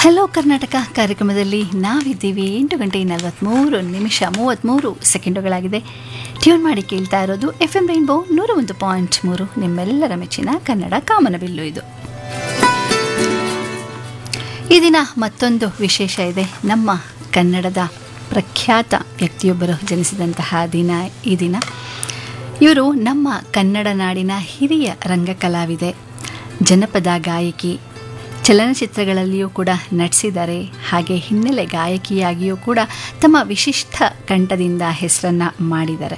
hello Karnataka ಕಾರ್ಯಕ್ರಮದಲ್ಲಿ ನಾವಿದ್ದೀವಿ ಎಂಟು ಗಂಟೆ ನಲವತ್ತ್ಮೂರು ನಿಮಿಷ ಮೂವತ್ತ್ಮೂರು ಸೆಕೆಂಡುಗಳಾಗಿದೆ ಟ್ಯೂನ್ ಮಾಡಿ ಕೇಳ್ತಾ ಇರೋದು ಎಫ್ ಎಂ ರೈನ್ಬೋ ನೂರ ಒಂದು ಪಾಯಿಂಟ್ ಮೂರು ನಿಮ್ಮೆಲ್ಲರ ಮೆಚ್ಚಿನ ಕನ್ನಡ ಕಾಮನಬಿಲ್ಲು ಇದು ಈ ದಿನ ಮತ್ತೊಂದು ವಿಶೇಷ ಇದೆ ನಮ್ಮ ಕನ್ನಡದ ಪ್ರಖ್ಯಾತ ವ್ಯಕ್ತಿಯೊಬ್ಬರು ಜನಿಸಿದಂತಹ ದಿನ ಈ ದಿನ ಇವರು ನಮ್ಮ ಕನ್ನಡ ನಾಡಿನ ಹಿರಿಯ ರಂಗಕಲಾವಿದೆ ಜನಪದ ಗಾಯಕಿ ಚಲನಚಿತ್ರಗಳಲ್ಲಿಯೂ ಕೂಡ ನಟಿಸಿದ್ದಾರೆ ಹಾಗೆ ಹಿನ್ನೆಲೆ ಗಾಯಕಿಯಾಗಿಯೂ ಕೂಡ ತಮ್ಮ ವಿಶಿಷ್ಟ ಕಂಠದಿಂದ ಹೆಸರನ್ನು ಮಾಡಿದ್ದಾರೆ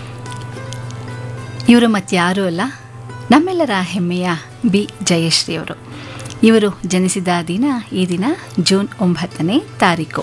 ಇವರು ಮತ್ತಾರೂ ಅಲ್ಲ ನಮ್ಮೆಲ್ಲರ ಹೆಮ್ಮೆಯ ಬಿ ಜಯಶ್ರೀ ಅವರು ಇವರು ಜನಿಸಿದ ದಿನ ಈ ದಿನ ಜೂನ್ ಒಂಬತ್ತನೇ ತಾರೀಕು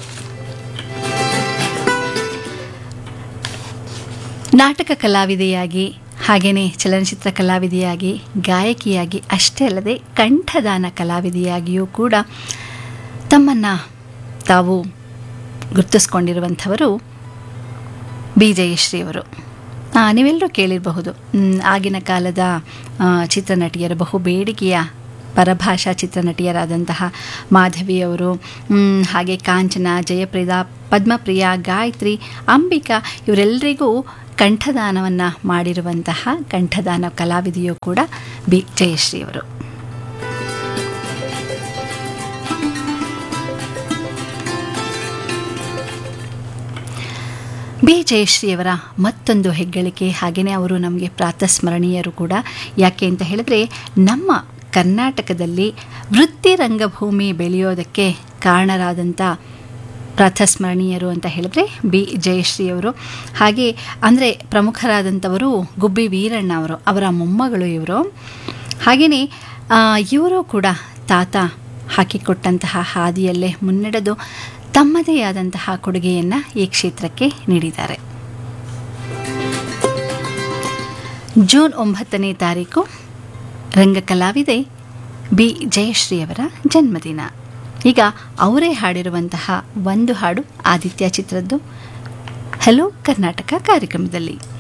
ನಾಟಕ ಕಲಾವಿದೆಯಾಗಿ ಹಾಗೆಯೇ ಚಲನಚಿತ್ರ ಕಲಾವಿದೆಯಾಗಿ ಗಾಯಕಿಯಾಗಿ ಅಷ್ಟೇ ಅಲ್ಲದೆ ಕಂಠದಾನ ಕಲಾವಿದೆಯಾಗಿಯೂ ಕೂಡ ತಮ್ಮನ್ನು ತಾವು ಗುರುತಿಸ್ಕೊಂಡಿರುವಂಥವರು ಬಿ ಜಯಶ್ರೀಯವರು ನೀವೆಲ್ಲರೂ ಕೇಳಿರಬಹುದು ಮ್, ಆಗಿನ ಕಾಲದ ಆ, ಚಿತ್ರನಟಿಯರ ಬಹು ಬೇಡಿಕೆಯ ಪರಭಾಷಾ ಚಿತ್ರನಟಿಯರಾದಂತಹ ಮಾಧವಿಯವರು ಮ್, ಹಾಗೆ ಕಾಂಚನ ಜಯಪ್ರದಾ ಪದ್ಮಪ್ರಿಯ ಗಾಯತ್ರಿ ಅಂಬಿಕಾ ಇವರೆಲ್ಲರಿಗೂ ಕಂಠದಾನವನ್ನು ಮಾಡಿರುವಂತಹ ಕಂಠದಾನ ಕಲಾವಿದೆಯೂ ಕೂಡ ಬಿ ಜಯಶ್ರೀಯವರು ಬಿ ಜಯಶ್ರೀಯವರ ಮತ್ತೊಂದು ಹೆಗ್ಗಳಿಕೆ ಹಾಗೆಯೇ ಅವರು ನಮಗೆ ಪ್ರಾತಸ್ಮರಣೀಯರು ಕೂಡ ಯಾಕೆ ಅಂತ ಹೇಳಿದ್ರೆ ನಮ್ಮ ಕರ್ನಾಟಕದಲ್ಲಿ ವೃತ್ತಿ ರಂಗಭೂಮಿ ಬೆಳೆಯೋದಕ್ಕೆ ಕಾರಣರಾದಂಥ ಪ್ರಾತಸ್ಮರಣೀಯರು ಅಂತ ಹೇಳಿದ್ರೆ ಬಿ ಜಯಶ್ರೀಯವರು ಹಾಗೆ ಅಂದರೆ ಪ್ರಮುಖರಾದಂಥವರು ಗುಬ್ಬಿ ವೀರಣ್ಣ ಅವರು ಅವರ ಮೊಮ್ಮಗಳು ಇವರು ಹಾಗೆಯೇ ಇವರು ಕೂಡ ತಾತ ಹಾಕಿಕೊಟ್ಟಂತಹ ಹಾದಿಯಲ್ಲೇ ಮುನ್ನಡೆದು ತಮ್ಮದೇ ಆದಂತಹ ಕೊಡುಗೆಯನ್ನು ಈ ಕ್ಷೇತ್ರಕ್ಕೆ ನೀಡಿದ್ದಾರೆ ಜೂನ್ ಒಂಬತ್ತನೇ ತಾರೀಕು ರಂಗಕಲಾವಿದೆ ಬಿ ಜಯಶ್ರೀಯವರ ಜನ್ಮದಿನ ಈಗ ಅವರೇ ಹಾಡಿರುವಂತಹ ಒಂದು ಹಾಡು ಆದಿತ್ಯ ಚಿತ್ರದ್ದು ಹಲೋ ಕರ್ನಾಟಕ ಕಾರ್ಯಕ್ರಮದಲ್ಲಿ